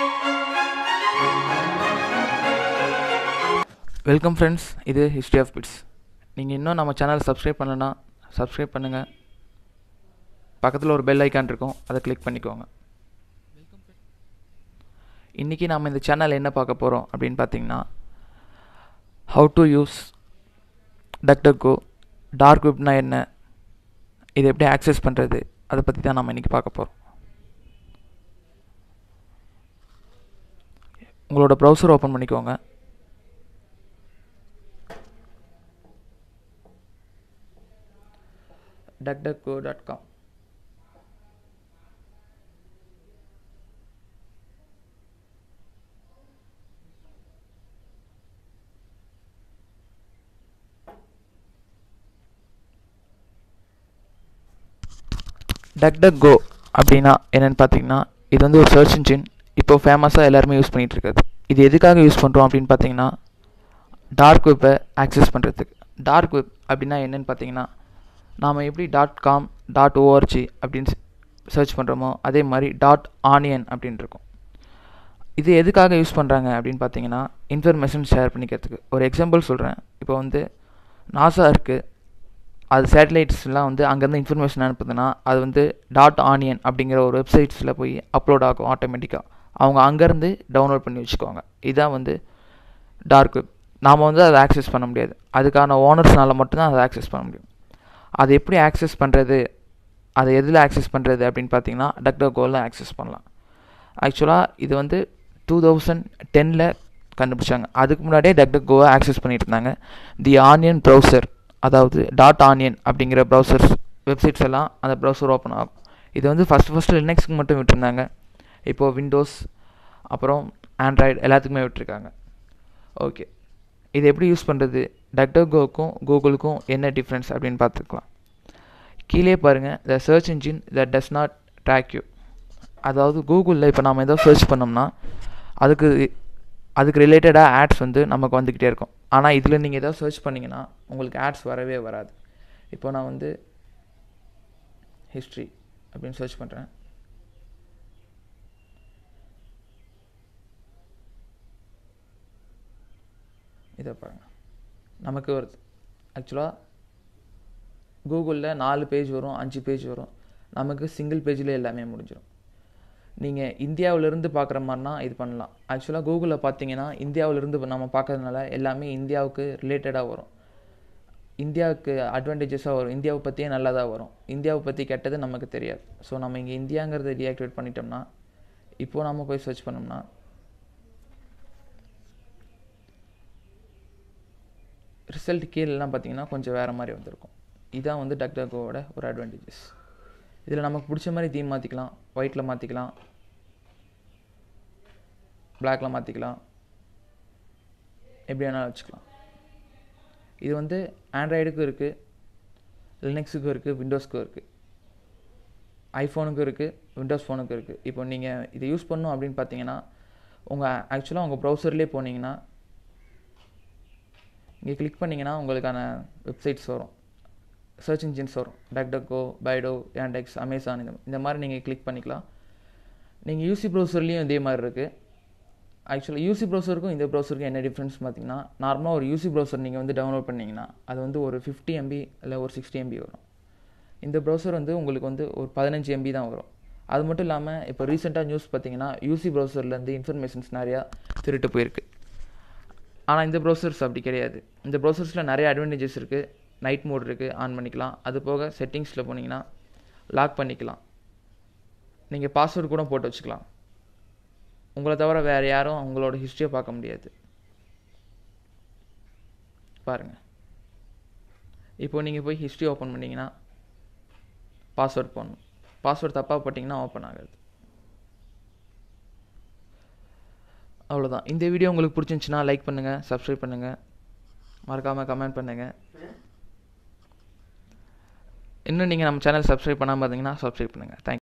welcome friends இது history of bits நீங்கள் இன்னும் நம்ம சேனல் சப்ஸ்கிரைப் பண்ணலன்னா சப்ஸ்கிரைப் பண்ணுங்கள் பக்கத்தில் ஒரு பெல் ஐக்கான் இருக்கும் அதை கிளிக் பண்ணிக்கோங்க இன்றைக்கி நாம் இந்த சேனல் என்ன பார்க்க போகிறோம் அப்படின்னு பார்த்தீங்கன்னா how to use DuckDuckGo dark வெப்னா என்ன இதை எப்படி ஆக்சஸ் பண்ணுறது அதை பற்றி தான் நம்ம இன்றைக்கி பார்க்க போகிறோம் உங்களோட ப்ரௌசர் ஓப்பன் பண்ணிக்கோங்க duckduckgo.com DuckDuckGo அப்படின்னா என்னென்னு பார்த்தீங்கன்னா இது வந்து ஒரு சர்ச் இன்ஜின் இப்போ ஃபேமஸாக எல்லாருமே யூஸ் பண்ணிகிட்டு இருக்காது இது எதுக்காக யூஸ் பண்ணுறோம் அப்படின்னு பார்த்தீங்கன்னா டார்க் வெப்பை ஆக்சஸ் பண்ணுறதுக்கு டார்க் வெப் அப்படின்னா என்னென்னு பார்த்தீங்கன்னா நாம் எப்படி டாட் காம் டாட் ஓஆர்ஜி அப்படின்னு சர்ச் பண்ணுறோமோ அதே மாதிரி டாட் ஆனியன் அப்படின்னு இருக்கும் இது எதுக்காக யூஸ் பண்ணுறாங்க அப்படின்னு பார்த்தீங்கன்னா இன்ஃபர்மேஷன் ஷேர் பண்ணிக்கிறதுக்கு ஒரு எக்ஸாம்பிள் சொல்கிறேன் இப்போ வந்து நாசா இருக்குது அது சேட்டலைட்ஸ்லாம் வந்து அங்கேருந்து இன்ஃபர்மேஷன் அனுப்புதுன்னா அது வந்து டாட் ஆனியன் அப்படிங்கிற ஒரு வெப்சைட்ஸில் போய் அப்லோட் ஆகும் ஆட்டோமேட்டிக்காக அவங்க அங்கேருந்து டவுன்லோட் பண்ணி வச்சுக்குவாங்க இதுதான் வந்து டார்க் வெப் நாம் வந்து அதை ஆக்சஸ் பண்ண முடியாது அதுக்கான ஓனர்ஸ்னால மட்டும்தான் அதை ஆக்சஸ் பண்ண முடியும் அதை எப்படி ஆக்சஸ் பண்ணுறது அதை எதில் ஆக்சஸ் பண்ணுறது அப்படின்னு பார்த்தீங்கன்னா டக்டர் கோவில் ஆக்சஸ் பண்ணலாம் ஆக்சுவலாக இது வந்து டூ தௌசண்ட் டெனில் கண்டுபிடிச்சாங்க அதுக்கு முன்னாடியே டக்டர் கோவை ஆக்சஸ் பண்ணிட்டு இருந்தாங்க தி ஆனியன் ப்ரௌசர் அதாவது டாட் ஆனியன் அப்படிங்கிற ப்ரௌசர்ஸ் வெப்சைட்ஸ் எல்லாம் அந்த ப்ரௌசர் ஓப்பன் ஆகும் இது வந்து ஃபஸ்ட்டு ஃபஸ்ட்டு லினக்ஸ்க்கு மட்டும் விட்டுருந்தாங்க இப்போது விண்டோஸ் அப்புறம் ஆண்ட்ராய்டு எல்லாத்துக்குமே விட்டுருக்காங்க ஓகே இது எப்படி யூஸ் பண்ணுறது டக்டர்கோவுக்கும் கூகுளுக்கும் என்ன டிஃப்ரென்ஸ் அப்படின்னு பார்த்துக்கலாம் கீழே பாருங்கள் the search engine that does not track you அதாவது கூகுளில் இப்போ நம்ம ஏதோ சர்ச் பண்ணோம்னா அதுக்கு அதுக்கு ரிலேட்டடாக ஆட்ஸ் வந்து நமக்கு வந்துக்கிட்டே இருக்கும் ஆனால் இதில் நீங்கள் ஏதோ சர்ச் பண்ணிங்கன்னா உங்களுக்கு ஆட்ஸ் வரவே வராது இப்போ நான் வந்து ஹிஸ்ட்ரி அப்படின்னு சர்ச் பண்ணுறேன் இதை பாருங்கள் நமக்கு வருது ஆக்சுவலாக கூகுளில் நாலு பேஜ் வரும் அஞ்சு பேஜ் வரும் நமக்கு சிங்கிள் பேஜில் எல்லாமே முடிஞ்சிடும் நீங்கள் இந்தியாவிலேருந்து பார்க்குற மாதிரினா இது பண்ணலாம் ஆக்சுவலாக கூகுளில் பார்த்தீங்கன்னா இந்தியாவிலேருந்து நம்ம பார்க்கறதுனால எல்லாமே இந்தியாவுக்கு ரிலேட்டடாக வரும் இந்தியாவுக்கு அட்வான்டேஜஸாக வரும் இந்தியாவை பற்றியே நல்லதாக வரும் இந்தியாவை பற்றி கெட்டது நமக்கு தெரியாது ஸோ நம்ம இங்கே இந்தியாங்கிறத டீஆக்டிவேட் பண்ணிட்டோம்னா இப்போது நம்ம போய் சர்ச் பண்ணோம்னா ரிசல்ட் கீழெல்லாம் பார்த்தீங்கன்னா கொஞ்சம் வேறு மாதிரி வந்திருக்கும் இதான் வந்து டக்டகோவோட ஒரு அட்வான்டேஜஸ் இதில் நமக்கு பிடிச்ச மாதிரி தீம் மாற்றிக்கலாம் ஒயிட்டில் மாற்றிக்கலாம் பிளாக்கில் மாற்றிக்கலாம் எப்படி வேணாலும் வச்சுக்கலாம் இது வந்து ஆண்ட்ராய்டுக்கும் இருக்குது லினக்ஸுக்கும் இருக்குது விண்டோஸ்க்கும் இருக்குது ஐஃபோனுக்கும் இருக்குது விண்டோஸ் ஃபோனுக்கும் இருக்குது இப்போ நீங்கள் இதை யூஸ் பண்ணணும் அப்படின்னு பார்த்தீங்கன்னா உங்கள் ஆக்சுவலாக உங்கள் ப்ரௌசர்லேயே போனீங்கன்னா இங்கே கிளிக் பண்ணிங்கன்னா உங்களுக்கான வெப்சைட்ஸ் வரும் சர்ச் இன்ஜின்ஸ் வரும் டக்டக்கோ பைடோ யாண்டெக்ஸ் அமேசான் இந்த இந்த மாதிரி நீங்கள் கிளிக் பண்ணிக்கலாம் நீங்கள் யூசி ப்ரௌசர்லேயும் இதே மாதிரி இருக்குது ஆக்சுவலாக யூசி ப்ரௌசருக்கும் இந்த ப்ரௌசருக்கும் என்ன டிஃப்ரென்ஸ் பார்த்தீங்கன்னா நார்மலாக ஒரு யூசி ப்ரௌசர் நீங்கள் வந்து டவுன்லோட் பண்ணிங்கன்னா அது வந்து ஒரு ஃபிஃப்டி எம்பி இல்லை ஒரு சிக்ஸ்டி எம்பி வரும் இந்த ப்ரௌசர் வந்து உங்களுக்கு வந்து ஒரு பதினஞ்சு எம்பி தான் வரும் அது மட்டும் இல்லாமல் இப்போ ரீசெண்டாக நியூஸ் பார்த்தீங்கன்னா யூசி ப்ரௌசர்லேருந்து இன்ஃபர்மேஷன்ஸ் நிறையா திருட்டு போயிருக்கு ஆனால் இந்த ப்ரௌசர்ஸ் அப்படி கிடையாது இந்த ப்ரௌசர்ஸில் நிறைய அட்வான்டேஜஸ் இருக்குது நைட் மோட் இருக்குது ஆன் பண்ணிக்கலாம் அது போக செட்டிங்ஸில் போனீங்கன்னா லாக் பண்ணிக்கலாம் நீங்கள் பாஸ்வேர்டு கூட போட்டு வச்சுக்கலாம் உங்களை தவிர வேறு யாரும் உங்களோட ஹிஸ்ட்ரியை பார்க்க முடியாது பாருங்கள் இப்போ நீங்கள் போய் ஹிஸ்ட்ரி ஓப்பன் பண்ணிங்கன்னா பாஸ்வேர்ட் போடணும் பாஸ்வேர்ட் தப்பாக போட்டிங்கன்னா ஓப்பன் ஆகாது அவ்வளோதான் இந்த வீடியோ உங்களுக்கு பிடிச்சிருந்துச்சின்னா லைக் பண்ணுங்கள் சப்ஸ்கிரைப் பண்ணுங்கள் மறக்காமல் கமெண்ட் பண்ணுங்கள் இன்னும் நீங்கள் நம்ம சேனல் சப்ஸ்கிரைப் பண்ணாமல் பார்த்தீங்கன்னா சப்ஸ்கிரைப் பண்ணுங்கள் தேங்க்